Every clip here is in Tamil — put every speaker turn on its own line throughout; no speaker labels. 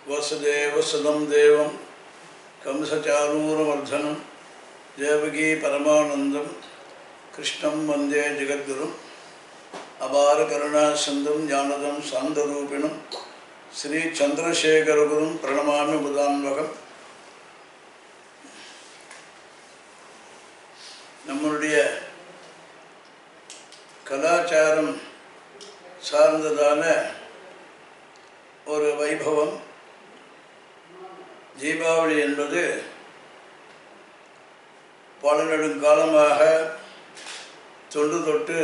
वसुदेवसुदं देवं कंसचारूरमर्धनं देवकी परमानन्दं कृष्णं वन्दे जगद्गुरुम् अपारकरुणासिन्धुं ज्ञानदं सान्दरूपिणं श्रीचन्द्रशेखरगुरुं प्रणमामि बुधान्वகம் நம்மளுடைய கலாச்சாரம் சார்ந்ததான ஒரு வைபவம் தீபாவளி என்பது பல நெடுங்காலமாக தொன்று தொட்டு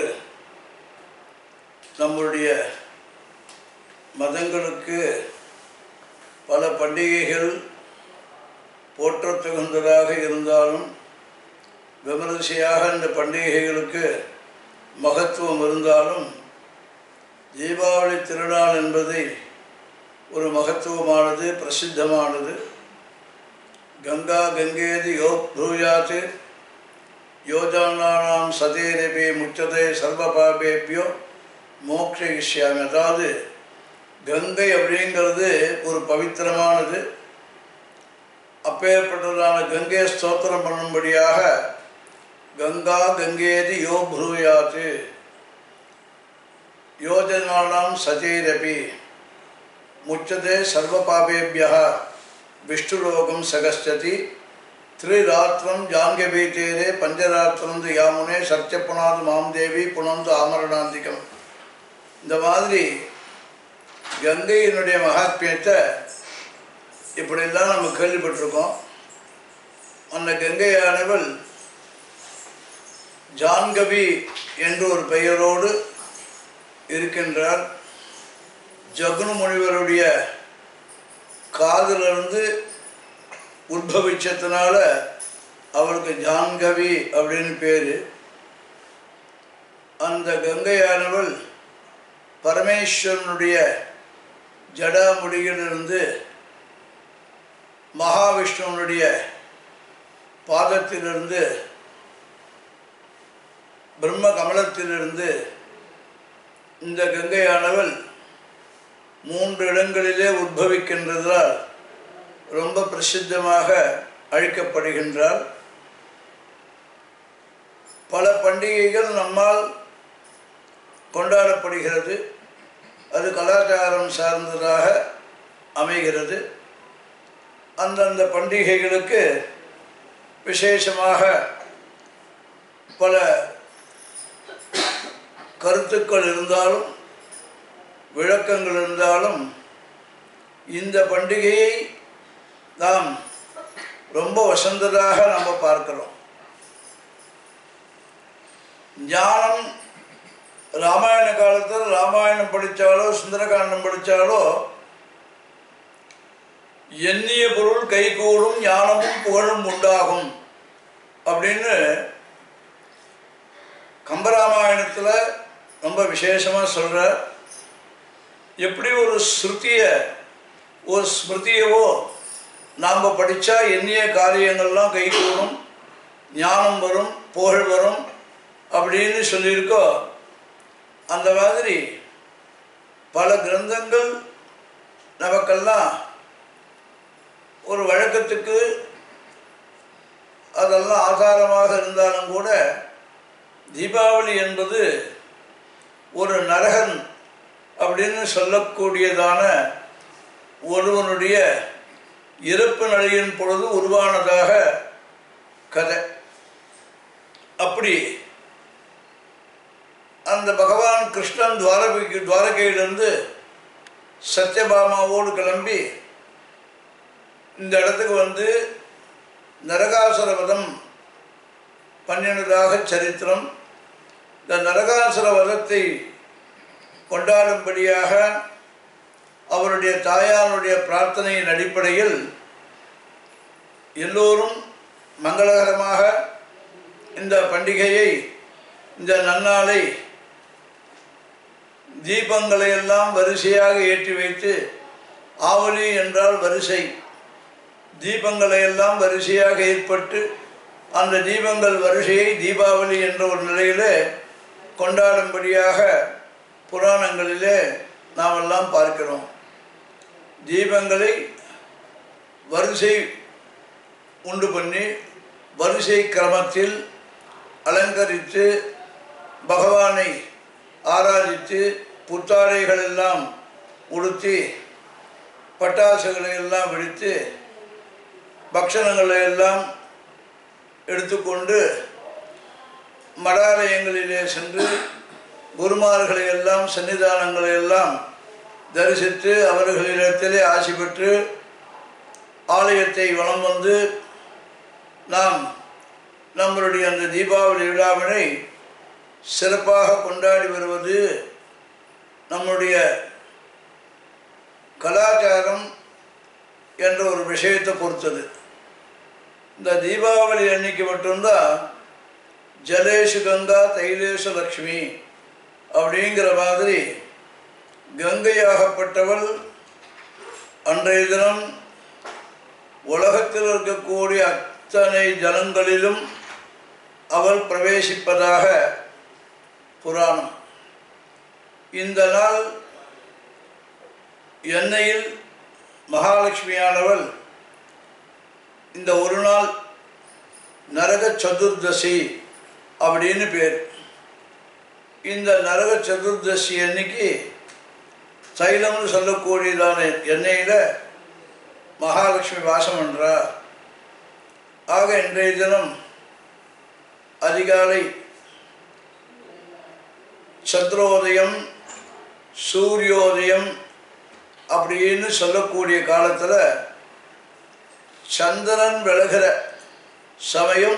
நம்முடைய மதங்களுக்கு பல பண்டிகைகள் போற்றத்தகுந்ததாக இருந்தாலும் விமரிசையாக இந்த பண்டிகைகளுக்கு மகத்துவம் இருந்தாலும் தீபாவளி திருநாள் என்பதை ஒரு மகத்துவமானது பிரசித்தமானது கங்கா கங்கேதி யோ ப்ரூயாத் யோஜானானாம் சதேரபி முச்சதே சர்வபாபேபியோ மோக்ஷயிஷ்யாமி அதாவது கங்கை அப்படிங்கிறது ஒரு பவித்திரமானது அப்பேற்பட்டதான கங்கை ஸ்தோத்திரம் பண்ணும்படியாக கங்கா கங்கேதி யோ ப்ரூயாத் யோஜனானாம் சதேரபி முச்சதே சர்வபாபேபியா விஷ்ணுலோகம் சகஸ்டதி திரிராத்திரம் ஜாங்கபீதேரே பஞ்சராத்திரம் யாமுனே சத்தியப்புனாது மாம்தேவி புனந்து ஆமரணாந்திகம் இந்த மாதிரி கங்கையினுடைய மகாத்மியத்தை இப்படியெல்லாம் நம்ம கேள்விப்பட்டிருக்கோம் அந்த கங்கையானவள் ஜான்கவி என்ற ஒரு பெயரோடு இருக்கின்றார் ஜகுனு முனிவருடைய காதிலிருந்து உத்பவிச்சதுனால அவருக்கு ஜான்கவி அப்படின்னு பேர் அந்த கங்கையானவள் பரமேஸ்வரனுடைய ஜடாமுடியிலிருந்து மகாவிஷ்ணுவனுடைய பாதத்திலிருந்து பிரம்ம கமலத்திலிருந்து இந்த கங்கையானவள் மூன்று இடங்களிலே உத்பவிக்கின்றதால் ரொம்ப பிரசித்தமாக அழைக்கப்படுகின்றார் பல பண்டிகைகள் நம்மால் கொண்டாடப்படுகிறது அது கலாச்சாரம் சார்ந்ததாக அமைகிறது அந்தந்த பண்டிகைகளுக்கு விசேஷமாக பல கருத்துக்கள் இருந்தாலும் விளக்கங்கள் இருந்தாலும் இந்த பண்டிகையை நாம் ரொம்ப வசந்ததாக நம்ம பார்க்கிறோம் ஞானம் ராமாயண காலத்தில் ராமாயணம் படித்தாலோ சுந்தரகாண்டம் படித்தாலோ எண்ணிய பொருள் கைகூடும் ஞானமும் புகழும் உண்டாகும் அப்படின்னு கம்பராமாயணத்தில் ரொம்ப விசேஷமாக சொல்கிறார் எப்படி ஒரு ஸ்ருதியை ஒரு ஸ்மிருதியவோ நாம் படித்தா எண்ணிய காரியங்கள்லாம் கைகூடும் ஞானம் வரும் புகழ் வரும் அப்படின்னு சொல்லியிருக்கோ அந்த மாதிரி பல கிரந்தங்கள் நமக்கெல்லாம் ஒரு வழக்கத்துக்கு அதெல்லாம் ஆதாரமாக இருந்தாலும் கூட தீபாவளி என்பது ஒரு நரகன் அப்படின்னு சொல்லக்கூடியதான ஒருவனுடைய இறப்பு நிலையின் பொழுது உருவானதாக கதை அப்படி அந்த பகவான் கிருஷ்ணன் துவாரகைக்கு துவாரகையிலிருந்து சத்யபாமாவோடு கிளம்பி இந்த இடத்துக்கு வந்து நரகாசுர வதம் பண்ணினதாக சரித்திரம் இந்த நரகாசுர வதத்தை கொண்டாடும்படியாக அவருடைய தாயாருடைய பிரார்த்தனையின் அடிப்படையில் எல்லோரும் மங்களகரமாக இந்த பண்டிகையை இந்த நன்னாளை தீபங்களை எல்லாம் வரிசையாக ஏற்றி வைத்து ஆவலி என்றால் வரிசை தீபங்களை எல்லாம் வரிசையாக ஏற்பட்டு அந்த தீபங்கள் வரிசையை தீபாவளி என்ற ஒரு நிலையிலே கொண்டாடும்படியாக புராணங்களிலே நாம் எல்லாம் பார்க்கிறோம் தீபங்களை வரிசை உண்டு பண்ணி வரிசை கிரமத்தில் அலங்கரித்து பகவானை ஆராதித்து புத்தாடைகள் எல்லாம் உடுத்தி பட்டாசுகளை எல்லாம் வெடித்து பக்ஷணங்களை எல்லாம் எடுத்துக்கொண்டு மடாலயங்களிலே சென்று குருமார்களை எல்லாம் சன்னிதானங்களை எல்லாம் தரிசித்து அவர்களிடத்திலே ஆசி பெற்று ஆலயத்தை வலம் வந்து நாம் நம்மளுடைய அந்த தீபாவளி விழாவினை சிறப்பாக கொண்டாடி வருவது நம்முடைய கலாச்சாரம் என்ற ஒரு விஷயத்தை பொறுத்தது இந்த தீபாவளி அன்னைக்கு மட்டும்தான் ஜலேஷு கங்கா தைலேஷு லக்ஷ்மி அப்படிங்கிற மாதிரி கங்கையாகப்பட்டவள் அன்றைய தினம் உலகத்தில் இருக்கக்கூடிய அத்தனை ஜனங்களிலும் அவள் பிரவேசிப்பதாக புராணம் இந்த நாள் எண்ணெயில் மகாலட்சுமியானவள் இந்த ஒரு நாள் நரக சதுர்தசி அப்படின்னு பேர் இந்த நரக சதுர்தசி அன்னைக்கு தைலம்னு சொல்லக்கூடியதான எண்ணெயில் மகாலட்சுமி வாசம் என்றா ஆக இன்றைய தினம் அதிகாலை சந்திரோதயம் சூரியோதயம் அப்படின்னு சொல்லக்கூடிய காலத்தில் சந்திரன் விலகிற சமயம்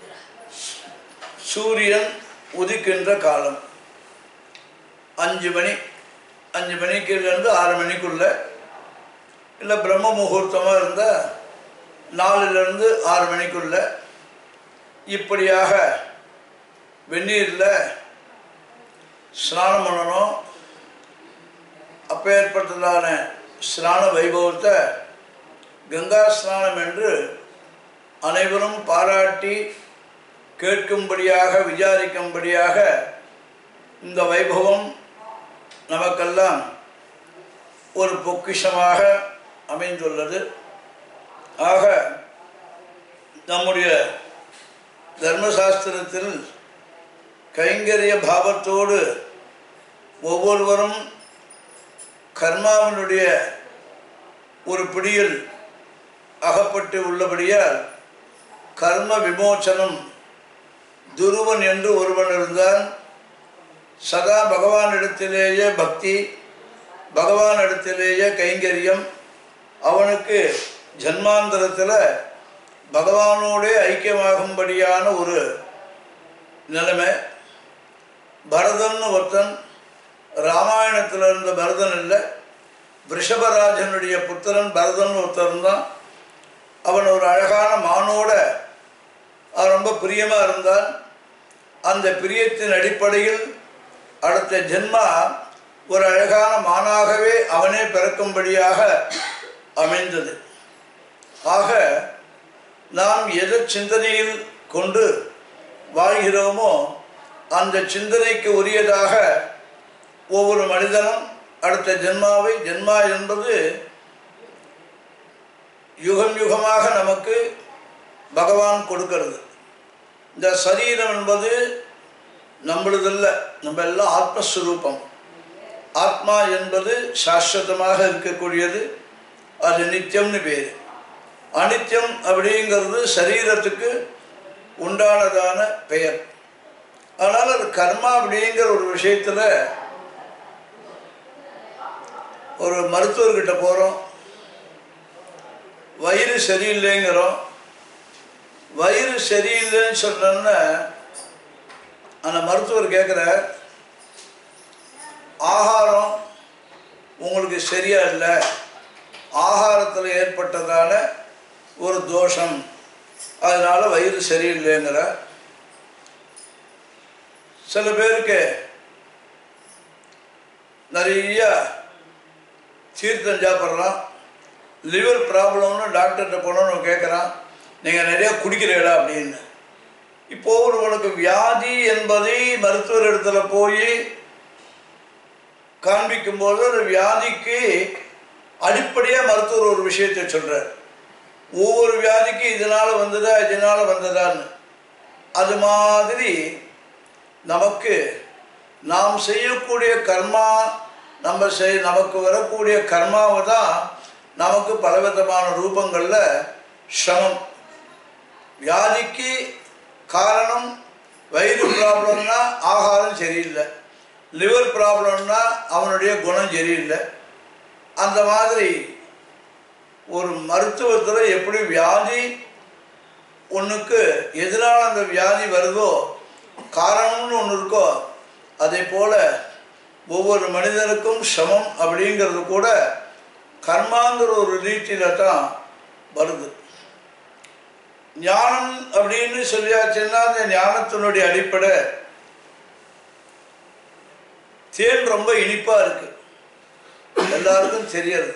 சூரியன் உதிக்கின்ற காலம் அஞ்சு மணி அஞ்சு மணிக்குலேருந்து ஆறு மணிக்குள்ள இல்லை பிரம்ம முகூர்த்தமாக இருந்தால் நாலுலேருந்து ஆறு மணிக்குள்ள இப்படியாக வெந்நீரில் ஸ்நானம் பண்ணணும் அப்பேற்பட்டதான ஸ்நான வைபவத்தை கங்கா ஸ்நானம் என்று அனைவரும் பாராட்டி கேட்கும்படியாக விசாரிக்கும்படியாக இந்த வைபவம் நமக்கெல்லாம் ஒரு பொக்கிஷமாக அமைந்துள்ளது ஆக நம்முடைய தர்மசாஸ்திரத்தில் கைங்கரிய பாவத்தோடு ஒவ்வொருவரும் கர்மாவினுடைய ஒரு பிடியில் அகப்பட்டு உள்ளபடியால் கர்ம விமோச்சனம் துருவன் என்று ஒருவன் இருந்தான் சதா பகவானிடத்திலேயே பக்தி பகவானிடத்திலேயே கைங்கரியம் அவனுக்கு ஜன்மாந்தரத்தில் பகவானோடே ஐக்கியமாகும்படியான ஒரு நிலைமை பரதன் ஒருத்தன் ராமாயணத்தில் இருந்த பரதன் இல்லை ரிஷபராஜனுடைய புத்திரன் பரதன் ஒருத்தன் தான் அவன் ஒரு அழகான மானோட அவன் ரொம்ப பிரியமாக இருந்தான் அந்த பிரியத்தின் அடிப்படையில் அடுத்த ஜென்மா ஒரு அழகான மானாகவே அவனே பிறக்கும்படியாக அமைந்தது ஆக நாம் எதை சிந்தனையில் கொண்டு வாழ்கிறோமோ அந்த சிந்தனைக்கு உரியதாக ஒவ்வொரு மனிதனும் அடுத்த ஜென்மாவை ஜென்மா என்பது யுகம் யுகமாக நமக்கு பகவான் கொடுக்கிறது இந்த சரீரம் என்பது நம்மளதில்ல நம்ம எல்லாம் ஆத்மஸ்வரூபம் ஆத்மா என்பது சாஸ்வதமாக இருக்கக்கூடியது அது நித்தியம்னு பேர் அனித்தியம் அப்படிங்கிறது சரீரத்துக்கு உண்டானதான பெயர் ஆனால் அது கர்மா அப்படிங்கிற ஒரு விஷயத்தில் ஒரு மருத்துவர்கிட்ட போகிறோம் வயிறு சரியில்லைங்கிறோம் வயிறு சரியில்லைன்னு சொன்னோன்னா அந்த மருத்துவர் கேட்குற ஆகாரம் உங்களுக்கு சரியா இல்லை ஆகாரத்தில் ஏற்பட்டதான ஒரு தோஷம் அதனால் வயிறு சரியில்லைங்கிற சில பேருக்கு நிறைய தீர்த்தம் சாப்பிட்றான் லிவர் ப்ராப்ளம்னு டாக்டர்கிட்ட போனோன்னு கேட்குறான் நீங்கள் நிறையா குடிக்கிறீங்களா அப்படின்னு இப்போ ஒருவனுக்கு வியாதி என்பதை மருத்துவர் இடத்துல போய் காண்பிக்கும்போது அந்த வியாதிக்கு அடிப்படையாக மருத்துவர் ஒரு விஷயத்தை சொல்கிறார் ஒவ்வொரு வியாதிக்கு இதனால் வந்ததா இதனால் வந்ததான்னு அது மாதிரி நமக்கு நாம் செய்யக்கூடிய கர்மா நம்ம செய் நமக்கு வரக்கூடிய கர்மாவை தான் நமக்கு பலவிதமான ரூபங்களில் சிரமம் வியாதிக்கு காரணம் வயிறு ப்ராப்ளம்னா ஆகாரம் சரியில்லை லிவர் ப்ராப்ளம்னா அவனுடைய குணம் சரியில்லை அந்த மாதிரி ஒரு மருத்துவத்தில் எப்படி வியாதி ஒன்றுக்கு எதனால் அந்த வியாதி வருதோ காரணம்னு ஒன்று இருக்கோ அதே போல் ஒவ்வொரு மனிதனுக்கும் சமம் அப்படிங்கிறது கூட கர்மாங்கிற ஒரு ரீதியில் தான் வருது ஞானம் அப்படின்னு சொல்லியாச்சுன்னா அந்த ஞானத்தினுடைய அடிப்படை தேன் ரொம்ப இனிப்பாக இருக்கு எல்லாருக்கும் தெரியறது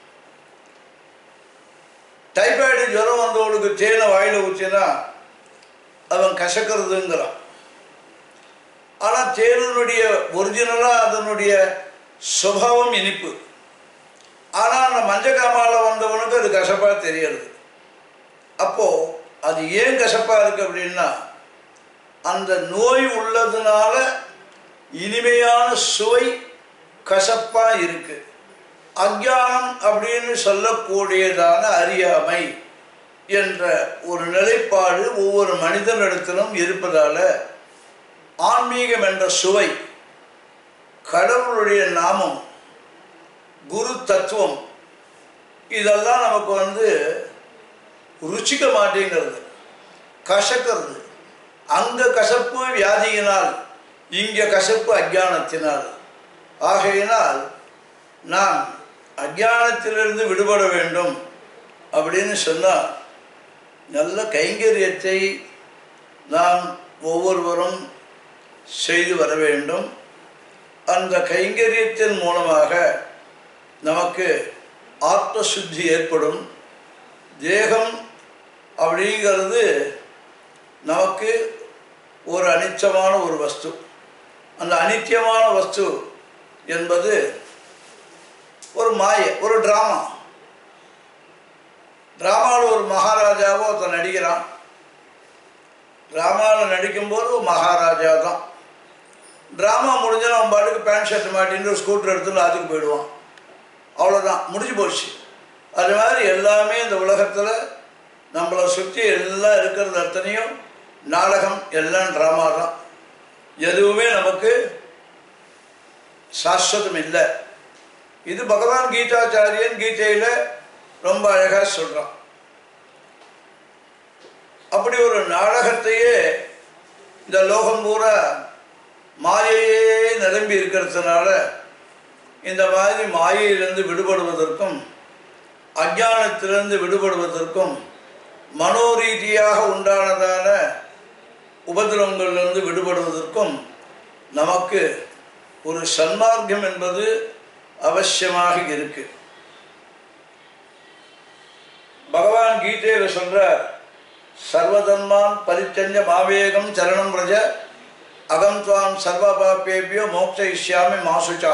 டைபாய்டு ஜுரம் வந்தவனுக்கு தேனை வாயில் ஊற்றினா அவன் கசக்கிறதுங்கிறான் ஆனால் தேனினுடைய ஒரிஜினலாக அதனுடைய சுபாவம் இனிப்பு ஆனால் அந்த மஞ்சக்காமால வந்தவனுக்கு அது கசப்பாக தெரியறது அப்போது அது ஏன் கசப்பாக இருக்குது அப்படின்னா அந்த நோய் உள்ளதுனால இனிமையான சுவை கசப்பாக இருக்குது அஞ்ஞானம் அப்படின்னு சொல்லக்கூடியதான அறியாமை என்ற ஒரு நிலைப்பாடு ஒவ்வொரு மனிதனிடத்திலும் இருப்பதால் ஆன்மீகம் என்ற சுவை கடவுளுடைய நாமம் குரு தத்துவம் இதெல்லாம் நமக்கு வந்து ருச்சிக்க மாட்டேங்கிறது கசக்கிறது அங்கே கசப்பு வியாதியினால் இங்கே கசப்பு அஜானத்தினால் ஆகையினால் நாம் அஜானத்திலிருந்து விடுபட வேண்டும் அப்படின்னு சொன்னால் நல்ல கைங்கரியத்தை நாம் ஒவ்வொருவரும் செய்து வர வேண்டும் அந்த கைங்கரியத்தின் மூலமாக நமக்கு ஆத்ம சுத்தி ஏற்படும் தேகம் அப்படிங்கிறது நமக்கு ஒரு அனிச்சமான ஒரு வஸ்து அந்த அனித்தியமான வஸ்து என்பது ஒரு மாய ஒரு ட்ராமா ட்ராமாவில் ஒரு மகாராஜாவோ ஒருத்தன் நடிக்கிறான் ட்ராமாவில் நடிக்கும்போது ஒரு மகாராஜா தான் ட்ராமா முடிஞ்சால் அவன் பாட்டுக்கு பேண்ட் ஷர்ட் மாட்டின்னு ஒரு ஸ்கூட்டர் எடுத்துன்னு அதுக்கு போயிடுவான் அவ்வளோதான் முடிஞ்சு போச்சு அது மாதிரி எல்லாமே இந்த உலகத்தில் நம்மளை சுற்றி எல்லாம் இருக்கிறது அத்தனையும் நாடகம் எல்லாம் ட்ராமா தான் எதுவுமே நமக்கு சாஸ்வதம் இல்லை இது பகவான் கீதாச்சாரியன் கீதையில் ரொம்ப அழகாக சொல்கிறான் அப்படி ஒரு நாடகத்தையே இந்த லோகம் பூரா மாயையே நிரம்பி இருக்கிறதுனால இந்த மாதிரி மாயையிலிருந்து விடுபடுவதற்கும் அஜானத்திலிருந்து விடுபடுவதற்கும் மனோரீதியாக உண்டானதான உபதிரவங்களிலிருந்து விடுபடுவதற்கும் நமக்கு ஒரு சன்மார்க்கம் என்பது அவசியமாக இருக்கு பகவான் கீதையில் சொல்றார் சர்வதன்மான் பரிச்சஞ்ச மாவேகம் சரணம் பிரஜ அகம் துவாம் சர்வபாப்பேபியோ மோக்ஷயிஷ்யாமி மாசுச்சா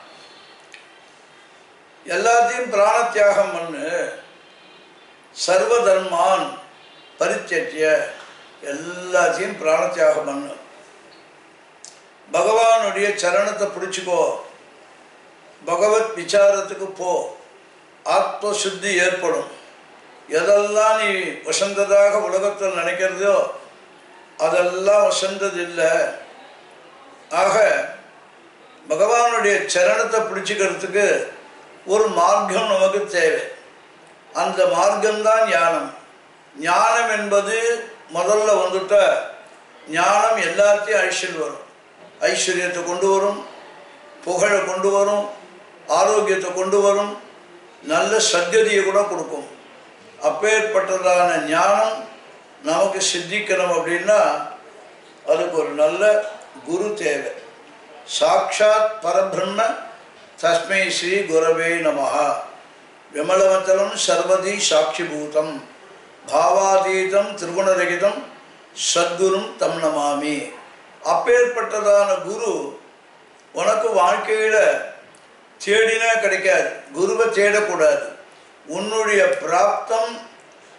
எல்லாத்தையும் பிராணத்தியாகம் பண்ணு சர்வ தர்மான் பரிச்சத்திய எல்லாத்தையும் பிராணத்தியாகம் பண்ணு பகவானுடைய சரணத்தை பிடிச்சிக்கோ பகவத் விசாரத்துக்கு போ ஆத்ம சுத்தி ஏற்படும் எதெல்லாம் நீ வசந்ததாக உலகத்தில் நினைக்கிறதோ அதெல்லாம் வசந்தது இல்லை ஆக பகவானுடைய சரணத்தை பிடிச்சிக்கிறதுக்கு ஒரு மார்க்கம் நமக்கு தேவை அந்த மார்க்கம்தான் ஞானம் ஞானம் என்பது முதல்ல வந்துட்ட ஞானம் எல்லாத்தையும் ஐஸ்வர்யம் வரும் ஐஸ்வர்யத்தை கொண்டு வரும் புகழை கொண்டு வரும் ஆரோக்கியத்தை கொண்டு வரும் நல்ல சத்கதியை கூட கொடுக்கும் அப்பேற்பட்டதான ஞானம் நமக்கு சித்திக்கணும் அப்படின்னா அதுக்கு ஒரு நல்ல குரு தேவை சாட்சாத் பரபிரம்ம தஸ்மை ஸ்ரீ குரவே நமஹா விமலவத்தலம் சர்வதி சாட்சிபூதம் பாவாதீதம் திருகுணரகிதம் சத்குரும் தம் நமாமி அப்பேற்பட்டதான குரு உனக்கு வாழ்க்கையில் தேடினா கிடைக்காது குருவை தேடக்கூடாது உன்னுடைய பிராப்தம்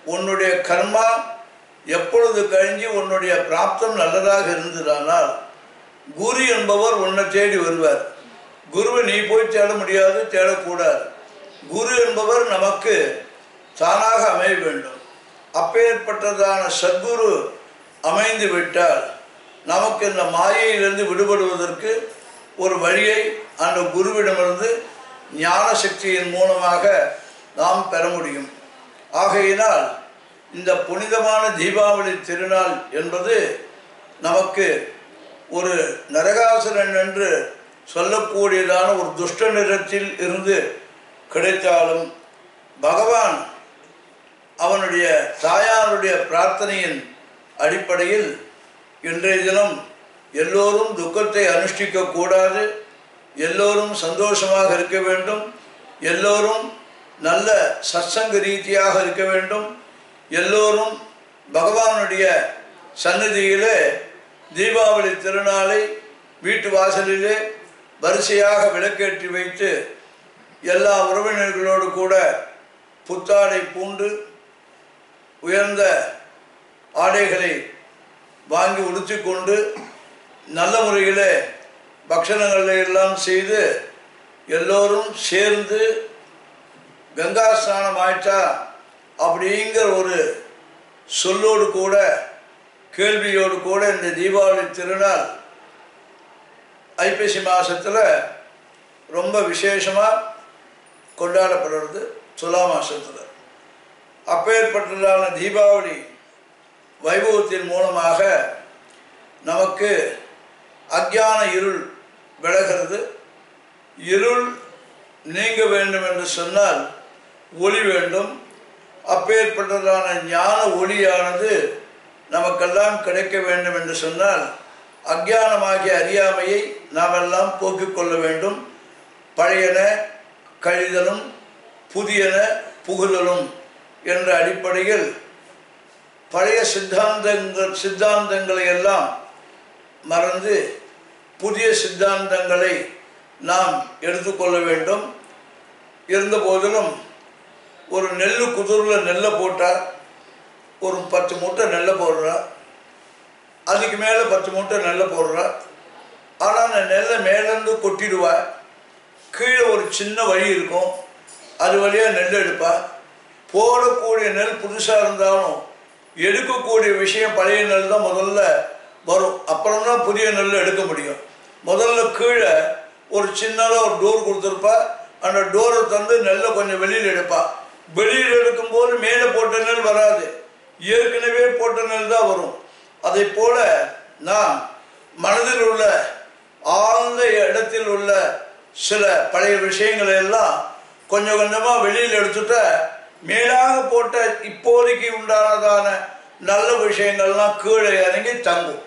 உன்னுடைய கர்மா எப்பொழுது கழிஞ்சு உன்னுடைய பிராப்தம் நல்லதாக இருந்ததானால் குரு என்பவர் உன்னை தேடி வருவார் குருவை நீ போய் தேட முடியாது தேடக்கூடாது குரு என்பவர் நமக்கு தானாக அமைய வேண்டும் அப்பேற்பட்டதான சத்குரு அமைந்து விட்டால் நமக்கு இந்த மாயையிலிருந்து விடுபடுவதற்கு ஒரு வழியை அந்த குருவிடமிருந்து ஞான சக்தியின் மூலமாக நாம் பெற முடியும் ஆகையினால் இந்த புனிதமான தீபாவளி திருநாள் என்பது நமக்கு ஒரு நரகாசுரன் என்று சொல்லக்கூடியதான ஒரு துஷ்ட நிறத்தில் இருந்து கிடைத்தாலும் பகவான் அவனுடைய தாயாருடைய பிரார்த்தனையின் அடிப்படையில் இன்றைய தினம் எல்லோரும் துக்கத்தை அனுஷ்டிக்க கூடாது எல்லோரும் சந்தோஷமாக இருக்க வேண்டும் எல்லோரும் நல்ல சத்சங்க ரீதியாக இருக்க வேண்டும் எல்லோரும் பகவானுடைய சந்நிதியிலே தீபாவளி திருநாளை வீட்டு வாசலிலே வரிசையாக விளக்கேற்றி வைத்து எல்லா உறவினர்களோடு கூட புத்தாடை பூண்டு உயர்ந்த ஆடைகளை வாங்கி உடுத்திக்கொண்டு நல்ல முறையில் பக்ஷணங்களை எல்லாம் செய்து எல்லோரும் சேர்ந்து கங்கா ஸ்நானம் ஆயிட்டா அப்படிங்கிற ஒரு சொல்லோடு கூட கேள்வியோடு கூட இந்த தீபாவளி திருநாள் ஐப்பசி மாதத்தில் ரொம்ப விசேஷமாக கொண்டாடப்படுறது துலா மாதத்தில் அப்பேற்பட்டதான தீபாவளி வைபவத்தின் மூலமாக நமக்கு அக்ஞான இருள் விலகிறது இருள் நீங்க வேண்டும் என்று சொன்னால் ஒளி வேண்டும் அப்பேற்பட்டதான ஞான ஒளியானது நமக்கெல்லாம் கிடைக்க வேண்டும் என்று சொன்னால் அக்ஞானமாகிய அறியாமையை நாம் எல்லாம் போக்கிக் கொள்ள வேண்டும் பழையன கழிதலும் புதியன புகுதலும் என்ற அடிப்படையில் பழைய சித்தாந்தங்கள் சித்தாந்தங்களை எல்லாம் மறந்து புதிய சித்தாந்தங்களை நாம் எடுத்துக்கொள்ள வேண்டும் இருந்த போதிலும் ஒரு நெல் குதிரில் நெல்லை போட்டால் ஒரு பத்து மூட்டை நெல்லை போடுறா அதுக்கு மேலே பத்து மூட்டை நெல்லை போடுறா ஆனால் அந்த நெல்லை மேலேருந்து கொட்டிடுவா கீழே ஒரு சின்ன வழி இருக்கும் அது வழியாக நெல் எடுப்பா போடக்கூடிய நெல் புதுசாக இருந்தாலும் எடுக்கக்கூடிய விஷயம் பழைய நெல் தான் முதல்ல வரும் அப்புறம் தான் புதிய நெல் எடுக்க முடியும் முதல்ல கீழே ஒரு சின்னதாக ஒரு டோர் கொடுத்துருப்பா அந்த டோரை தந்து நெல்லை கொஞ்சம் வெளியில் எடுப்பா வெளியில் எடுக்கும்போது மேலே போட்ட நெல் வராது ஏற்கனவே போட்ட நெல் தான் வரும் அதை போல நாம் மனதில் உள்ள ஆழ்ந்த இடத்தில் உள்ள சில பழைய விஷயங்களை எல்லாம் கொஞ்சம் கொஞ்சமாக வெளியில் எடுத்துட்ட மேலாக போட்ட இப்போதைக்கு உண்டானதான நல்ல விஷயங்கள்லாம் கீழே இறங்கி தங்கும்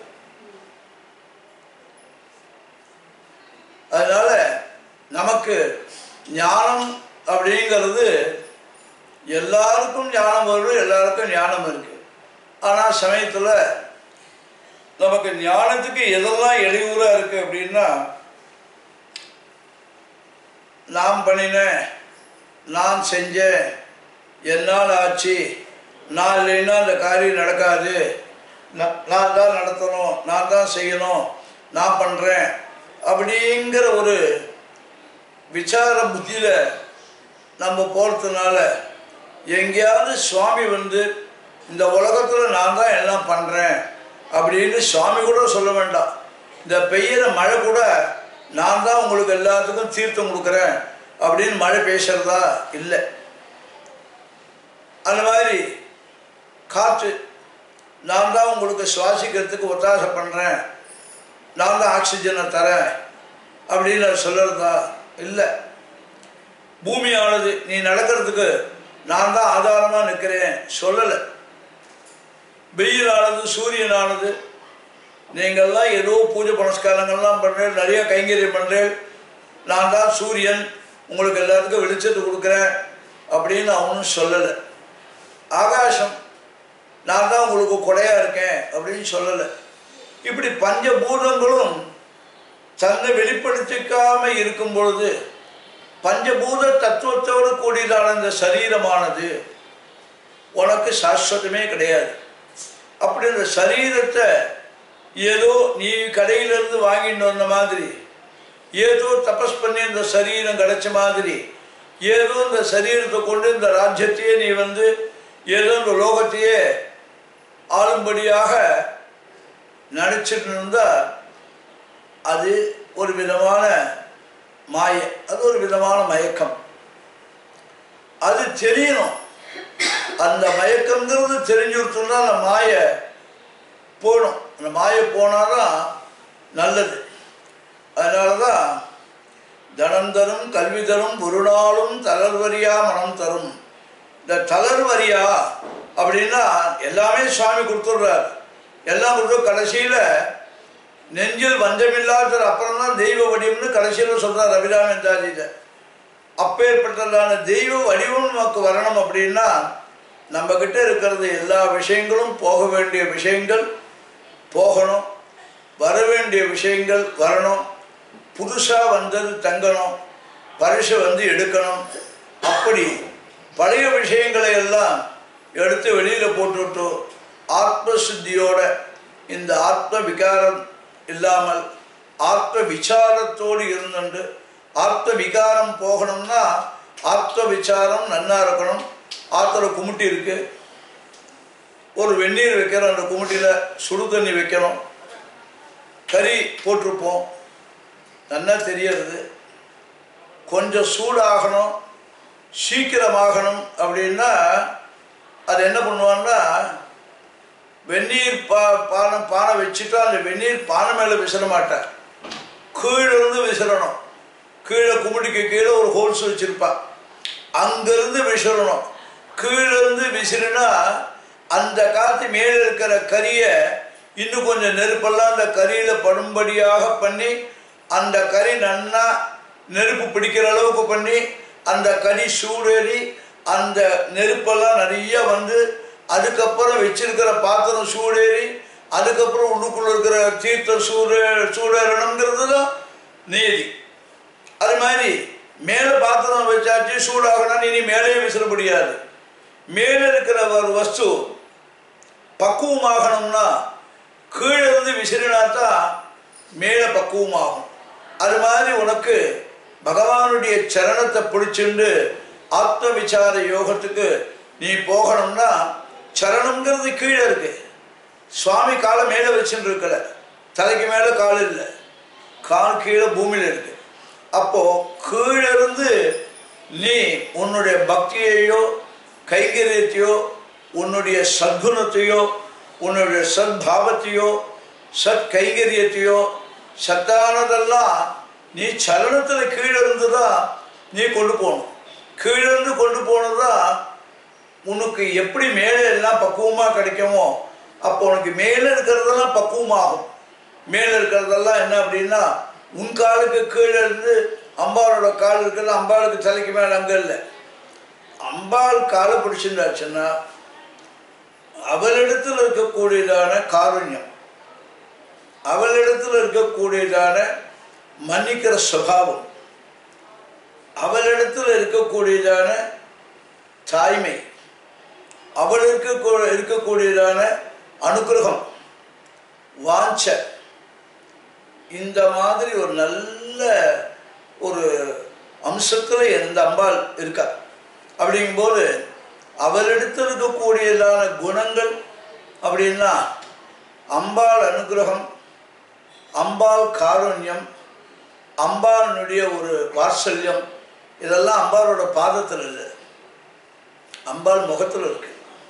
அதனால நமக்கு ஞானம் அப்படிங்கிறது எல்லாருக்கும் ஞானம் வரும் எல்லாருக்கும் ஞானம் இருக்கு ஆனால் சமயத்தில் நமக்கு ஞானத்துக்கு எதெல்லாம் இடையூறாக இருக்கு அப்படின்னா நான் பண்ணினேன் நான் செஞ்சேன் என்னால் ஆச்சு நான் இல்லைன்னா அந்த காரியம் நடக்காது நான் நான் தான் நடத்தணும் நான் தான் செய்யணும் நான் பண்ணுறேன் அப்படிங்கிற ஒரு விசார புத்தியில் நம்ம போகிறதுனால எங்கேயாவது சுவாமி வந்து இந்த உலகத்தில் நான் தான் எல்லாம் பண்ணுறேன் அப்படின்னு சுவாமி கூட சொல்ல வேண்டாம் இந்த பெய்கிற மழை கூட நான் தான் உங்களுக்கு எல்லாத்துக்கும் தீர்த்தம் கொடுக்குறேன் அப்படின்னு மழை பேசுகிறதா இல்லை அந்த மாதிரி காற்று நான் தான் உங்களுக்கு சுவாசிக்கிறதுக்கு ஒத்தாசை பண்ணுறேன் நான் தான் ஆக்சிஜனை தரேன் அப்படின்னு அது சொல்கிறதா இல்லை பூமியானது நீ நடக்கிறதுக்கு நான் தான் ஆதாரமாக நிற்கிறேன் சொல்லலை வெயிலானது சூரியனானது நீங்கள்லாம் ஏதோ பூஜை புனஸ்காரங்கள்லாம் பண்ணுறேன் நிறைய கைங்கரியம் பண்ணுறேன் நான் தான் சூரியன் உங்களுக்கு எல்லாத்துக்கும் வெளிச்சத்தை கொடுக்குறேன் அப்படின்னு அவனும் சொல்லலை ஆகாசம் நான் தான் உங்களுக்கு கொடையாக இருக்கேன் அப்படின்னு சொல்லலை இப்படி பஞ்சபூதங்களும் தன்னை வெளிப்படுத்திக்காம இருக்கும் பொழுது பஞ்சபூத தத்துவத்தோடு கூடியதான இந்த சரீரமானது உனக்கு சாஸ்வதமே கிடையாது அப்படி இந்த சரீரத்தை ஏதோ நீ கடையிலேருந்து வாங்கிட்டு வந்த மாதிரி ஏதோ தபஸ் பண்ணி இந்த சரீரம் கிடைச்ச மாதிரி ஏதோ இந்த சரீரத்தை கொண்டு இந்த ராஜ்யத்தையே நீ வந்து ஏதோ இந்த லோகத்தையே ஆளும்படியாக நினச்சிட்டு இருந்தா அது ஒரு விதமான மாய அது ஒரு விதமான மயக்கம் அது தெரியணும் அந்த மயக்கங்கிறது தெரிஞ்சுருத்தோம்னா அந்த மாய போகணும் அந்த மாய போனாதான் நல்லது அதனால தான் தனம் தரும் கல்வி தரும் ஒரு நாளும் தளர்வரியா மனம் தரும் இந்த தளர்வரியா அப்படின்னா எல்லாமே சுவாமி கொடுத்துட்றாரு எல்லாம் கொடுத்து கடைசியில் நெஞ்சில் வஞ்சமில்லாத அப்புறம் தான் தெய்வ வடிவம்னு கடைசியில் சொல்கிறார் ரவிராமந்தாரியில் அப்பேற்பட்டதான தெய்வ வடிவம் நமக்கு வரணும் அப்படின்னா நம்மக்கிட்ட இருக்கிறது எல்லா விஷயங்களும் போக வேண்டிய விஷயங்கள் போகணும் வர வேண்டிய விஷயங்கள் வரணும் புதுசாக வந்தது தங்கணும் பரிசு வந்து எடுக்கணும் அப்படி பழைய விஷயங்களை எல்லாம் எடுத்து வெளியில் போட்டுவிட்டு ஆத்ம சுத்தியோட இந்த ஆத்ம விகாரம் இல்லாமல் ஆத்ம விசாரத்தோடு இருந்துண்டு ஆத்ம விகாரம் போகணும்னா ஆத்ம விசாரம் நன்னா இருக்கணும் ஆத்துல குமுட்டி இருக்கு ஒரு வெந்நீர் வைக்கிறோம் அந்த குமுட்டியில் சுடு தண்ணி வைக்கணும் கறி போட்டிருப்போம் நல்லா தெரியறது கொஞ்சம் சூடாகணும் சீக்கிரமாகணும் அப்படின்னா அது என்ன பண்ணுவான்னா வெந்நீர் பா பானை பானை வச்சுட்டா அந்த வெந்நீர் பானை மேலே விசிற மாட்டேன் கீழே இருந்து விசிறணும் கீழே குமுடிக்கு கீழே ஒரு ஹோல்ஸ் வச்சுருப்பா அங்கேருந்து விசிறணும் கீழே இருந்து விசிறினா அந்த காற்று மேலே இருக்கிற கறியை இன்னும் கொஞ்சம் நெருப்பெல்லாம் அந்த கறியில் படும்படியாக பண்ணி அந்த கறி நன்னா நெருப்பு பிடிக்கிற அளவுக்கு பண்ணி அந்த கறி சூடேறி அந்த நெருப்பெல்லாம் நிறைய வந்து அதுக்கப்புறம் வச்சிருக்கிற பாத்திரம் சூடேறி அதுக்கப்புறம் உள்ளுக்குள்ள இருக்கிற தீர்த்தம் சூடு சூடேறணுங்கிறது தான் நீதி அது மாதிரி மேலே பாத்திரம் வச்சாச்சு சூடாகணும் இனி மேலேயே விசிற முடியாது மேலே இருக்கிற ஒரு வஸ்து பக்குவமாகணும்னா கீழே இருந்து விசிறினா தான் மேலே பக்குவமாகும் அது மாதிரி உனக்கு பகவானுடைய சரணத்தை பிடிச்சிண்டு ஆத்ம விசார யோகத்துக்கு நீ போகணும்னா சரணம்ங்கிறது கீழே இருக்கு சுவாமி காலை மேலே வச்சுட்டு இருக்கல தலைக்கு மேலே கால் இல்லை கால் கீழே பூமியில் இருக்கு அப்போ கீழே இருந்து நீ உன்னுடைய பக்தியையோ கைங்கரியத்தையோ உன்னுடைய சத்குணத்தையோ உன்னுடைய சத்பாவத்தையோ சத் கைங்கரியத்தையோ சத்தானதெல்லாம் நீ சலனத்தில் கீழே இருந்து தான் நீ கொண்டு போகணும் கீழே இருந்து கொண்டு போனது தான் உனக்கு எப்படி மேலே எல்லாம் பக்குவமாக கிடைக்குமோ அப்போ உனக்கு மேலே இருக்கிறதெல்லாம் பக்குவமாகும் மேலே இருக்கிறதெல்லாம் என்ன அப்படின்னா உன் காலுக்கு கீழே இருந்து அம்பாளோட கால் இருக்கிறது அம்பாளுக்கு தலைக்கு மேலே அங்கே இல்லை அம்பாள் காலை பிடிச்சிருந்தாச்சுன்னா அவளிடத்தில் இருக்கக்கூடியதான காருண்யம் அவளிடத்தில் இருக்கக்கூடியதான மன்னிக்கிற சுபாவம் அவளிடத்தில் இருக்கக்கூடியதான தாய்மை அவள் இருக்க இருக்கக்கூடியதான அனுகிரகம் வாஞ்ச இந்த மாதிரி ஒரு நல்ல ஒரு அம்சத்தில் எந்த அம்பாள் இருக்கா அப்படிங்கும்போது அவளிடத்தில் இருக்கக்கூடியதான குணங்கள் அப்படின்னா அம்பாள் அனுகிரகம் அம்பாள் காருண்யம் அம்பாளுடைய ஒரு வாத்சல்யம் இதெல்லாம் அம்பாளோட பாதத்தில் இல்லை அம்பாள் முகத்தில் இருக்கு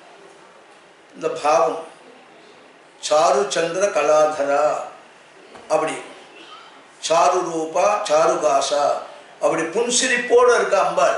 இந்த பாவம் சாரு சந்திர கலாதரா அப்படி சாரு ரூபா சாருகாசா அப்படி புன்சிரிப்போடு இருக்க அம்பாள்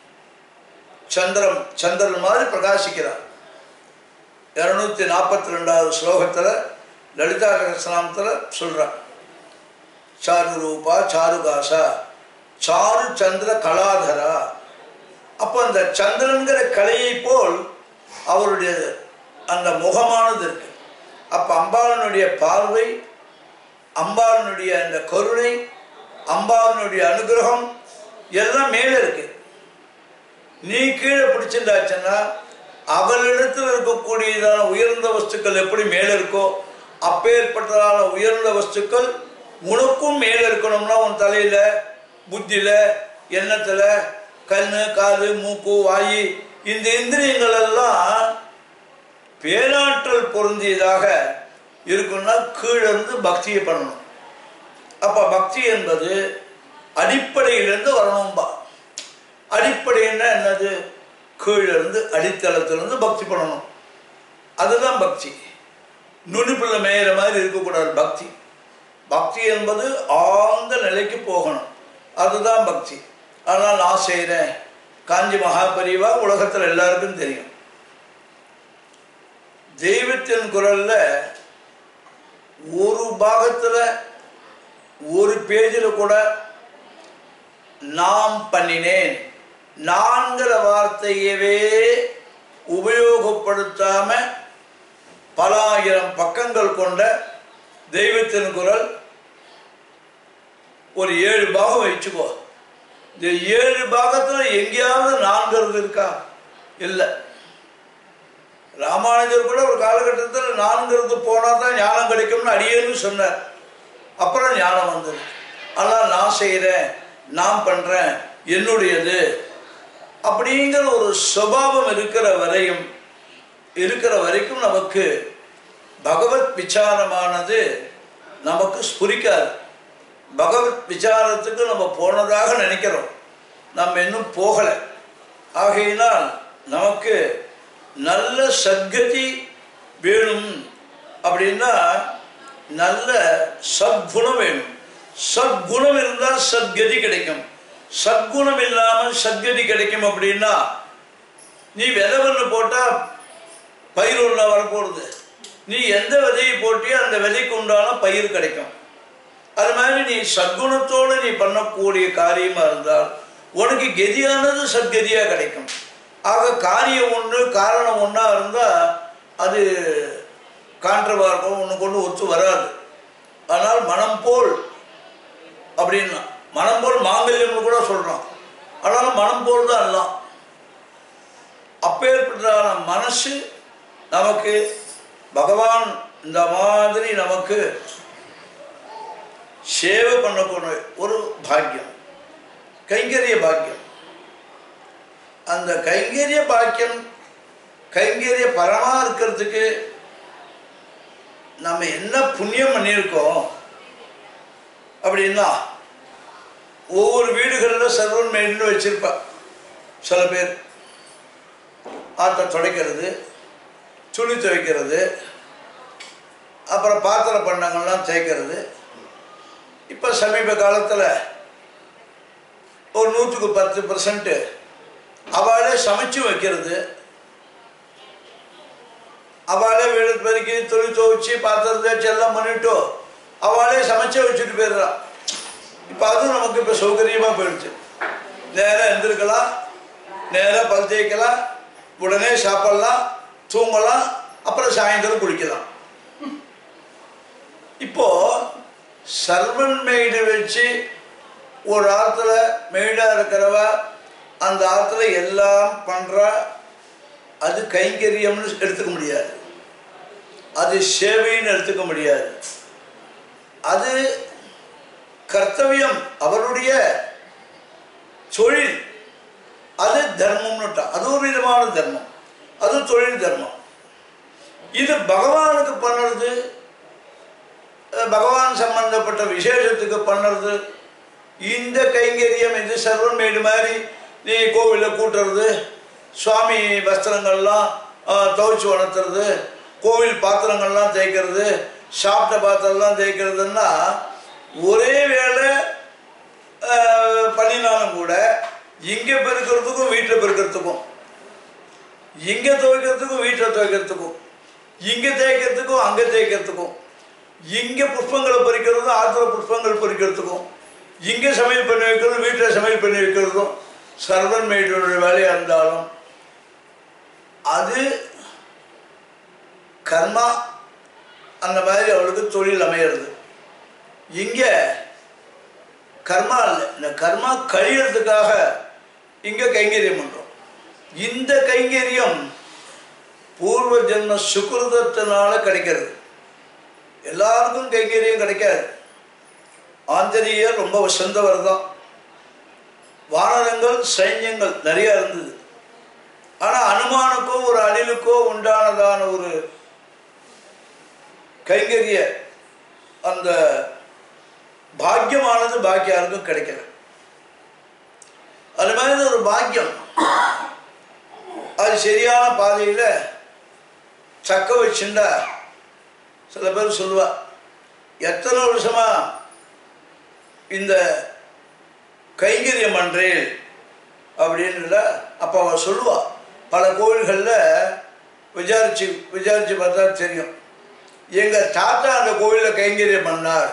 சந்திரம் சந்திரன் மாதிரி பிரகாசிக்கிறார் இரநூத்தி நாற்பத்தி ரெண்டாவது ஸ்லோகத்தில் லலிதா சகஸ்நாமத்தில் சொல்கிறார் சாரு ரூபா சாருகாசா சாரு சந்திர கலாதரா அப்போ அந்த சந்திரன்கிற கலையை போல் அவருடைய அந்த முகமானது இருக்கு அப்போ அம்பாளனுடைய பார்வை அம்பாளனுடைய அந்த கருணை அம்பாளனுடைய அனுகிரகம் எல்லாம் மேலே இருக்கு நீ கீழே பிடிச்சிருந்தாச்சுன்னா அவளிடத்தில் இருக்கக்கூடியதான உயர்ந்த வஸ்துக்கள் எப்படி மேலே இருக்கோ அப்பேற்பட்டதான உயர்ந்த வஸ்துக்கள் உனக்கும் மேலே இருக்கணும்னா உன் தலையில் புத்தியில் எண்ணத்தில் கண் காது மூக்கு வாயு இந்த இந்திரியங்கள் எல்லாம் பேராற்றல் பொருந்தியதாக இருக்குன்னா கீழிருந்து பக்தியை பண்ணணும் அப்போ பக்தி என்பது அடிப்படையிலிருந்து வரணும்பா அடிப்படைன்னா என்னது கீழிருந்து அடித்தளத்திலிருந்து பக்தி பண்ணணும் அதுதான் பக்தி நுனிப்புள்ள மேயிற மாதிரி இருக்கக்கூடாது பக்தி பக்தி என்பது ஆழ்ந்த நிலைக்கு போகணும் அதுதான் பக்தி ஆனால் நான் செய்கிறேன் காஞ்சி மகாபரிவா உலகத்தில் எல்லாருக்கும் தெரியும் தெய்வத்தின் குரல்ல ஒரு பாகத்தில் ஒரு பேஜில் கூட நாம் பண்ணினேன் நான்கிற வார்த்தையவே உபயோகப்படுத்தாம பல ஆயிரம் பக்கங்கள் கொண்ட தெய்வத்தின் குரல் ஒரு ஏழு பாகம் வச்சுக்கோ இந்த ஏழு பாகத்தில் எங்கேயாவது நான்கிறது இருக்கா இல்லை ராமானுஜர் கூட ஒரு காலகட்டத்தில் நான்கிறது போனால் தான் ஞானம் கிடைக்கும்னு அடியேன்னு சொன்னார் அப்புறம் ஞானம் வந்தது ஆனால் நான் செய்கிறேன் நான் பண்ணுறேன் என்னுடையது அப்படிங்கிற ஒரு சுபாவம் இருக்கிற வரையும் இருக்கிற வரைக்கும் நமக்கு பகவத் விசாரமானது நமக்கு ஸ்புரிக்காது பகவத் விசாரத்துக்கு நம்ம போனதாக நினைக்கிறோம் நம்ம இன்னும் போகலை ஆகையினால் நமக்கு நல்ல சத்கதி வேணும் அப்படின்னா நல்ல சத்குணம் வேணும் சத்குணம் இருந்தால் சத்கதி கிடைக்கும் சத்குணம் இல்லாமல் சத்கதி கிடைக்கும் அப்படின்னா நீ விதை ஒன்று போட்டால் பயிர் ஒன்றா வரப்போகிறது நீ எந்த விதையை போட்டியோ அந்த விதைக்கு உண்டான பயிர் கிடைக்கும் அது மாதிரி நீ சத்குணத்தோடு நீ பண்ணக்கூடிய காரியமாக இருந்தால் உனக்கு கதியானது சத்கதியாக கிடைக்கும் ஆக காரியம் ஒன்று காரணம் ஒன்றா இருந்தால் அது கான்றவா இருக்கும் ஒன்று கொண்டு ஒத்து வராது ஆனால் மனம் போல் அப்படின்னா மனம் போல் மாங்கல்யம்னு கூட சொல்கிறோம் ஆனாலும் மனம் போல் தான் எல்லாம் அப்பேற்பட்டான மனசு நமக்கு பகவான் இந்த மாதிரி நமக்கு சேவை பண்ணக்கூடிய ஒரு பாக்கியம் கைங்கரிய பாக்கியம் அந்த கைங்கரிய பாக்கியம் கைங்கரிய பரமாக இருக்கிறதுக்கு நம்ம என்ன புண்ணியம் பண்ணியிருக்கோம் அப்படின்னா ஒவ்வொரு வீடுகளில் சர்வன் மெயின்னு வச்சுருப்பா சில பேர் ஆற்றை துடைக்கிறது துணி துவைக்கிறது அப்புறம் பாத்திர பண்டங்கள்லாம் தேய்க்கிறது இப்போ சமீப காலத்தில் ஒரு நூற்றுக்கு பத்து பர்சன்ட்டு அவளே சமைச்சு வைக்கிறது அவளே வீடு பெருக்கி துணி துவைச்சி பாத்திரம் தேய்ச்சி எல்லாம் பண்ணிட்டு அவளே சமைச்சே வச்சுட்டு போயிடுறான் இப்போ அதுவும் நமக்கு இப்போ சௌகரியமாக போயிடுச்சு நேராக எழுந்திருக்கலாம் நேராக பல் தேய்க்கலாம் உடனே சாப்பிடலாம் தூங்கலாம் அப்புறம் சாயந்தரம் குளிக்கலாம் இப்போ சர்வன் மெய்டு வச்சு ஒரு ஆற்றுல மெய்டாக இருக்கிறவ அந்த ஆற்றுல எல்லாம் பண்ணுறா அது கைங்கரியம்னு எடுத்துக்க முடியாது அது சேவைன்னு எடுத்துக்க முடியாது அது கர்த்தவியம் அவருடைய தொழில் அது தர்மம்னுட்டா அது ஒரு விதமான தர்மம் அது தொழில் தர்மம் இது பகவானுக்கு பண்ணுறது அஹ், பகவான் சம்பந்தப்பட்ட விசேஷத்துக்கு பண்ணுறது இந்த கைங்கரியம் இது சர்வன் மேடு மாதிரி நீ கோவிலில் கூட்டுறது சுவாமி வஸ்திரங்கள்லாம் அஹ், துவைச்சு உணர்த்துறது கோவில் பாத்திரங்கள்லாம் தேய்க்கிறது சாப்பிட்ட பாத்திரம்லாம் தேய்க்கிறதுன்னா ஒரே வேளை அஹ், பண்ணினாலும் கூட இங்கே பெருக்கிறதுக்கும் வீட்டில் பெருக்கிறதுக்கும் இங்கே துவைக்கிறதுக்கும் வீட்டில் துவைக்கிறதுக்கும் இங்கே தேய்க்கிறதுக்கும் அங்கே தேய்க்கிறதுக்கும் இங்கே புஷ்பங்களை பறிக்கிறதும் ஆற்றுல புஷ்பங்கள் பறிக்கிறதுக்கும் இங்கே சமையல் பண்ணி வைக்கிறதும் வீட்டில் சமையல் பண்ணி வைக்கிறதும் சர்வன் மெய்டோட வேலையாக இருந்தாலும் அது கர்மா அந்த மாதிரி அவளுக்கு தொழில் அமையிறது இங்கே கர்மா இல்லை இந்த கர்மா கழியறதுக்காக இங்கே கைங்கரியம் பண்ணுறோம் இந்த கைங்கரியம் பூர்வ ஜென்ம சுக்கிருதத்தினால கிடைக்கிறது எல்லாருக்கும் கைங்கரியம் கிடைக்காது ஆஞ்சநேயர் ரொம்ப வசந்தவர் தான் வானரங்கள் சைன்யங்கள் நிறைய இருந்தது ஆனால் அனுமானுக்கோ ஒரு அணிலுக்கோ உண்டானதான ஒரு கைங்கரிய அந்த பாக்கியமானது பாக்கி யாருக்கும் கிடைக்கல அது மாதிரி ஒரு பாக்கியம் அது சரியான பாதையில் சக்க வச்சுண்டா சில பேர் சொல்லுவா எத்தனை வருஷமா இந்த கைங்கரியம் பண்றேன் அப்படின்னுல அப்போ அவ சொல்லுவா பல கோவில்களில் விசாரிச்சு விசாரிச்சு பார்த்தா தெரியும் எங்கள் தாத்தா அந்த கோவிலில் கைங்கரியம் பண்ணார்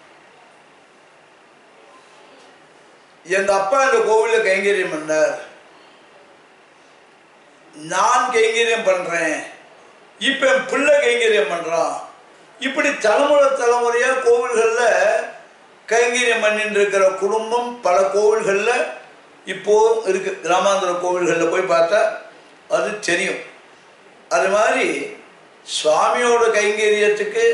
எங்கள் அப்பா அந்த கோவிலில் கைங்கரியம் பண்ணார் நான் கைங்கரியம் பண்ணுறேன் இப்போ என் பிள்ளை கைங்கரியம் பண்ணுறான் இப்படி தலைமுறை தலைமுறையாக கோவில்களில் கைங்கரியம் பண்ணிட்டு இருக்கிற குடும்பம் பல கோவில்களில் இப்போ இருக்கு கிராமாந்திர கோவில்களில் போய் பார்த்தா அது தெரியும் அது மாதிரி சுவாமியோட கைங்கரியத்துக்கு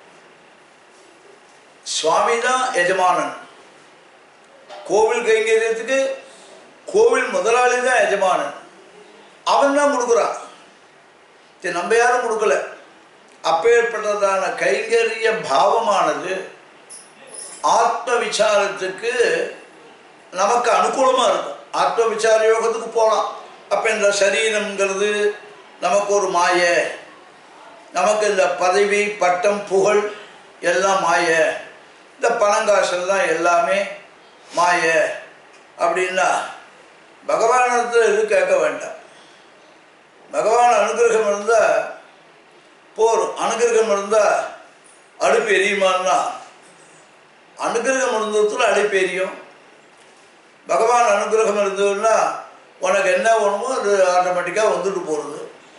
சுவாமி தான் எஜமானன் கோவில் கைங்கரியத்துக்கு கோவில் முதலாளி தான் எஜமானன் அவன் தான் கொடுக்குறான் இது நம்ம யாரும் கொடுக்கல அப்பேற்பட்டதான கைங்கரிய பாவமானது ஆத்ம விசாரத்துக்கு நமக்கு அனுகூலமாக இருக்கும் ஆத்ம விசார யோகத்துக்கு போகலாம் அப்போ இந்த சரீரம்ங்கிறது நமக்கு ஒரு மாய நமக்கு இந்த பதவி பட்டம் புகழ் எல்லாம் மாய இந்த பணங்காசெல்லாம் எல்லாமே மாய அப்படின்னா பகவானத்தில் இது கேட்க வேண்டாம் பகவான் அனுகிரகம் இருந்தால் போரும் அனுகிரகம் இருந்தால் அடுப்பு எரியுமான்னா அனுகிரகம் இருந்ததுல அடுப்பு எரியும் பகவான் அனுகிரகம் இருந்ததுன்னா உனக்கு என்ன வேணுமோ அது ஆட்டோமேட்டிக்காக வந்துட்டு போகிறது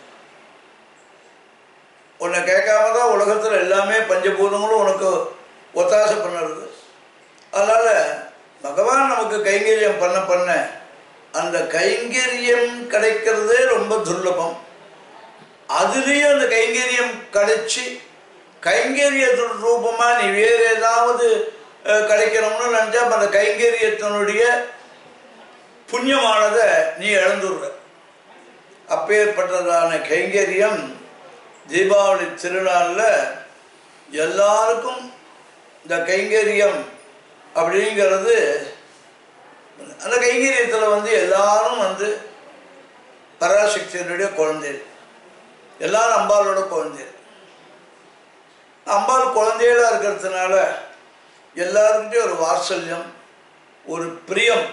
உன்னை கேட்காம தான் உலகத்தில் எல்லாமே பஞ்சபூதங்களும் உனக்கு ஒத்தாசை பண்ணுறது அதனால் பகவான் நமக்கு கைங்கரியம் பண்ண பண்ண அந்த கைங்கரியம் கிடைக்கிறதே ரொம்ப துர்லபம் அதுலேயும் அந்த கைங்கரியம் கிடைச்சி கைங்கரியத்தின் ரூபமாக நீ வேறு ஏதாவது அஹ், கிடைக்கணும்னு நினச்சா அப்ப அந்த கைங்கரியத்தினுடைய புண்ணியமானதை நீ இழந்துடுற அப்பேற்பட்டதான கைங்கரியம் தீபாவளி திருநாளில் எல்லாருக்கும் இந்த கைங்கரியம் அப்படிங்கிறது அந்த கைங்கரியத்தில் வந்து எல்லாரும் வந்து பராசக்தியினுடைய குழந்தைகள் எல்லாரும் அம்பாலோட குழந்தைகள் அம்பாள் குழந்தைகளாக இருக்கிறதுனால எல்லாருக்கிட்டையும் ஒரு வாத்சல்யம் ஒரு பிரியம்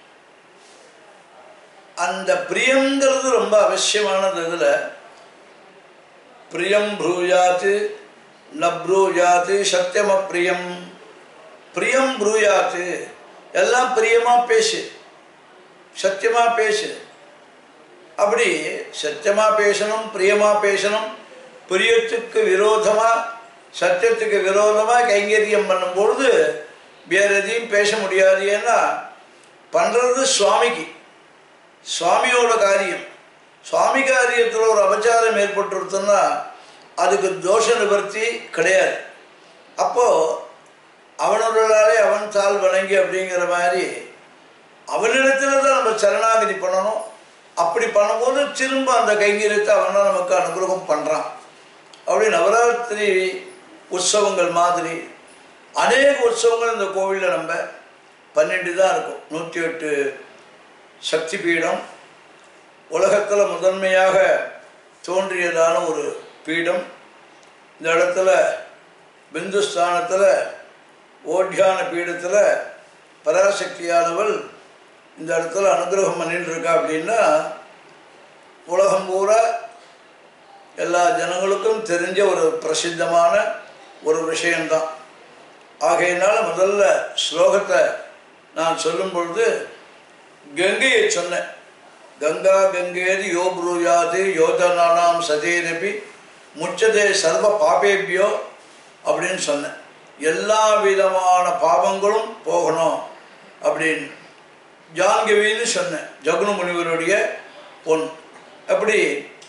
அந்த பிரியங்கிறது ரொம்ப அவசியமானது இதில் பிரியம் ப்ரூயாத்து ந ப்ரூயாத்து சத்தியம பிரியம் பிரியம் ப்ரூயாத்து எல்லாம் பிரியமாக பேசு சத்தியமாக பேசு அப்படி சத்தியமாக பேசணும் பிரியமாக பேசணும் பிரியத்துக்கு விரோதமாக சத்தியத்துக்கு விரோதமாக கைங்கரியம் பண்ணும்பொழுது வேற எதையும் பேச முடியாது ஏன்னா பண்ணுறது சுவாமிக்கு சுவாமியோட காரியம் சுவாமி காரியத்தில் ஒரு அபச்சாரம் ஏற்பட்டுருச்சுன்னா அதுக்கு தோஷ நிவர்த்தி கிடையாது அப்போது அவனொருளாலே அவன் தாள் வணங்கி அப்படிங்கிற மாதிரி அவனிடத்துல தான் நம்ம சரணாகதி பண்ணணும் அப்படி பண்ணும்போது திரும்ப அந்த கைங்கரியத்தை அவன் தான் நமக்கு அனுகிரகம் பண்ணுறான் அப்படி நவராத்திரி உற்சவங்கள் மாதிரி அநேக உற்சவங்கள் இந்த கோவிலில் நம்ம பன்னெண்டு தான் இருக்கும் நூற்றி எட்டு சக்தி பீடம் உலகத்தில் முதன்மையாக தோன்றியதான ஒரு பீடம் இந்த இடத்துல பிந்துஸ்தானத்தில் ஓட்யான பீடத்தில் பராசக்தியானவள் இந்த இடத்துல அனுகிரகம் பண்ணிட்டு இருக்கா அப்படின்னா உலகம் பூரா எல்லா ஜனங்களுக்கும் தெரிஞ்ச ஒரு பிரசித்தமான ஒரு விஷயம்தான் ஆகையினால முதல்ல ஸ்லோகத்தை நான் சொல்லும் பொழுது கங்கையை சொன்னேன் கங்கா கங்கேதி யோ ப்ரூயாது யோதனானாம் சதேரபி முச்சதே சர்வ பாபேபியோ அப்படின்னு சொன்னேன் எல்லா விதமான பாவங்களும் போகணும் அப்படின்னு ஜான்கவின்னு சொன்னேன் ஜகுனு முனிவருடைய பொன் அப்படி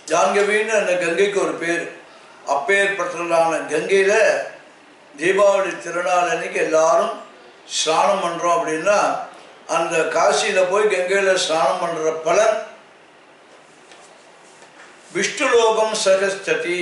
ஜாங்கவின்னு அந்த கங்கைக்கு ஒரு பேர் அப்பேற்பட்டதான கங்கையில் தீபாவளி திருநாள் அன்னைக்கு எல்லாரும் ஸ்நானம் பண்ணுறோம் அப்படின்னா அந்த காசியில் போய் கங்கையில் ஸ்நானம் பண்ணுற பலன் விஷ்ணுலோகம் சகஸ்ததி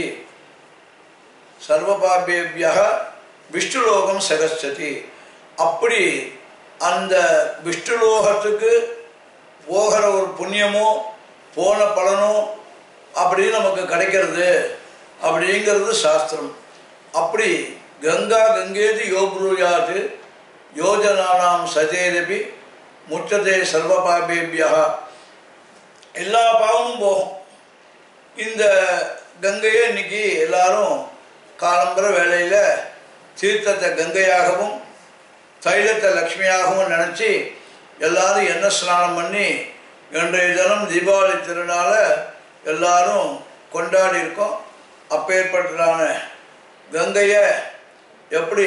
சர்வபாபேபியா விஷ்ணுலோகம் சகஸ்ததி அப்படி அந்த விஷ்ணுலோகத்துக்கு போகிற ஒரு புண்ணியமோ போன பலனோ அப்படி நமக்கு கிடைக்கிறது அப்படிங்கிறது சாஸ்திரம் அப்படி கங்கா கங்கேதி யோபுருயாது யோஜனானாம் சதேரபி முச்சதே சர்வபாபேபியா எல்லா பாவமும் போகும் இந்த கங்கையை இன்னைக்கு எல்லாரும் காலம்பர வேளையில் தீர்த்தத்தை கங்கையாகவும் தைலத்தை லக்ஷ்மியாகவும் நினச்சி எல்லாரும் எண்ணெய் ஸ்நானம் பண்ணி இன்றைய தினம் தீபாவளி திருநாளை எல்லாரும் கொண்டாடி இருக்கோம் அப்பேற்பட்டதான கங்கையை எப்படி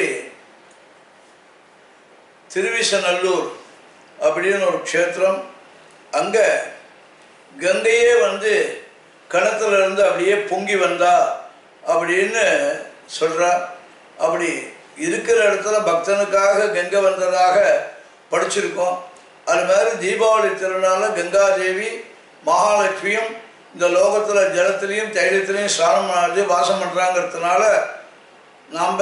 திருவிசநல்லூர் அப்படின்னு ஒரு க்ஷேத்திரம் அங்கே கங்கையே வந்து கிணத்துல இருந்து அப்படியே பொங்கி வந்தா அப்படின்னு சொல்கிறா அப்படி இருக்கிற இடத்துல பக்தனுக்காக கங்கை வந்ததாக படிச்சிருக்கோம் அது மாதிரி தீபாவளி திருநாள கங்காதேவி மகாலட்சுமியும் இந்த லோகத்தில் ஜலத்திலையும் தைலத்திலையும் ஸ்நானம் பண்ணி வாசம் பண்ணுறாங்கிறதுனால நாம்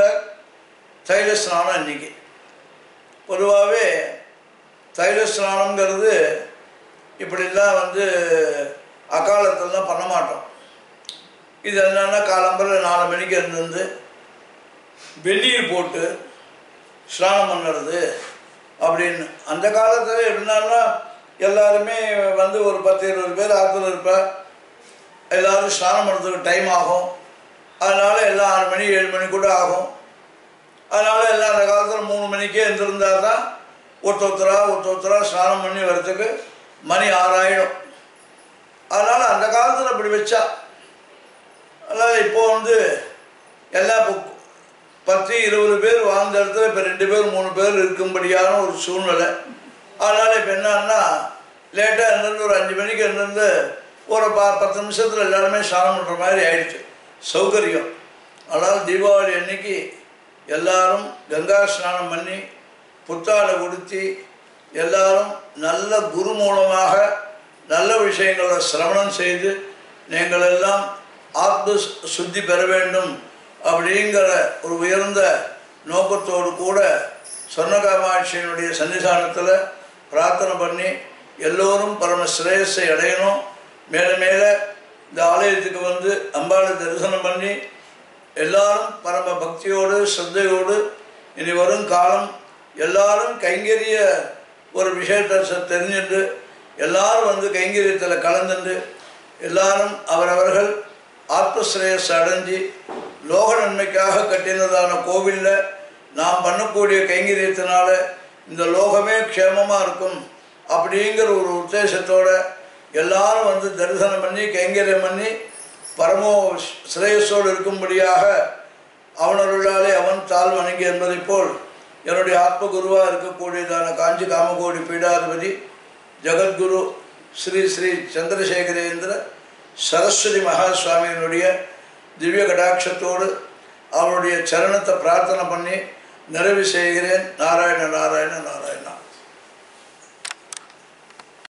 தைல ஸ்நானம் இன்னைக்கு பொதுவாகவே தைல ஸ்நானங்கிறது இப்படிலாம் வந்து அக்காலத்திலலாம் பண்ண மாட்டோம் இது என்னென்னா காலம்பரில் நாலு மணிக்கு இருந்து வெந்நீர் போட்டு ஸ்நானம் பண்ணுறது அப்படின்னு அந்த காலத்தில் எப்படின்னா எல்லாருமே வந்து ஒரு பத்து இருபது பேர் ஆற்றுல இருப்பா எல்லோரும் ஸ்நானம் பண்ணுறதுக்கு டைம் ஆகும் அதனால் எல்லாம் ஆறு மணி ஏழு மணி கூட ஆகும் அதனால் எல்லாம் அந்த காலத்தில் மூணு மணிக்கே எழுந்திருந்தால் தான் ஒருத்த ஒருத்தரா ஒருத்த ஒருத்தரா ஸ்நானம் பண்ணி வர்றதுக்கு மணி ஆறாயிடும் அதனால் அந்த காலத்தில் அப்படி வச்சா அதனால் இப்போ வந்து எல்லா இப்போ பத்து இருபது பேர் வாழ்ந்த இடத்துல இப்போ ரெண்டு பேர் மூணு பேர் இருக்கும்படியான ஒரு சூழ்நிலை அதனால் இப்போ என்னன்னா லேட்டாக இருந்திருந்து ஒரு அஞ்சு மணிக்கு இருந்திருந்து ஒரு ப பத்து நிமிஷத்தில் எல்லாருமே ஸ்நானம் பண்ணுற மாதிரி ஆயிடுச்சு சௌகரியம் அதனால் தீபாவளி அன்னைக்கு எல்லாரும் கங்கா ஸ்நானம் பண்ணி புத்தாடை உடுத்தி எல்லாரும் நல்ல குரு மூலமாக நல்ல விஷயங்களை சிரவணம் செய்து நீங்கள் எல்லாம் ஆத்ம சுத்தி பெற வேண்டும் அப்படிங்கிற ஒரு உயர்ந்த நோக்கத்தோடு கூட சொர்ணகாமாட்சியினுடைய சன்னிதானத்தில் பிரார்த்தனை பண்ணி எல்லோரும் பரம சிரேயஸை அடையணும் மேலே மேலே இந்த ஆலயத்துக்கு வந்து அம்பாளை தரிசனம் பண்ணி எல்லாரும் பரம பக்தியோடு ஸ்ரத்தையோடு இனி வரும் காலம் எல்லாரும் கைங்கரிய ஒரு விஷயத்தை ச- தெரிஞ்சுட்டு எல்லாரும் வந்து கைங்கரியத்தில் கலந்துண்டு எல்லாரும் அவரவர்கள் ஆத்மஸ்ரேயஸ் அடைஞ்சு லோக நன்மைக்காக கட்டினதான கோவிலில் நாம் பண்ணக்கூடிய கைங்கரியத்தினால இந்த லோகமே க்ஷேமமாக இருக்கும் அப்படிங்கிற ஒரு உத்தேசத்தோட எல்லாரும் வந்து தரிசனம் பண்ணி கைங்கரியம் பண்ணி பரமோ சிரேயஸோடு இருக்கும்படியாக அவனருளாலே அவன் தாழ் வணங்கி என்பதைப் போல் என்னுடைய ஆத்ம குருவாக இருக்கக்கூடியதான காஞ்சி காமகோடி பீடாதிபதி ஜெகத்குரு ஸ்ரீ ஸ்ரீ சந்திரசேகரேந்திர சரஸ்வதி மகாசுவாமியினுடைய திவ்ய கடாட்சத்தோடு அவருடைய சரணத்தை பிரார்த்தனை பண்ணி நிறைவு செய்கிறேன் நாராயண நாராயண நாராயண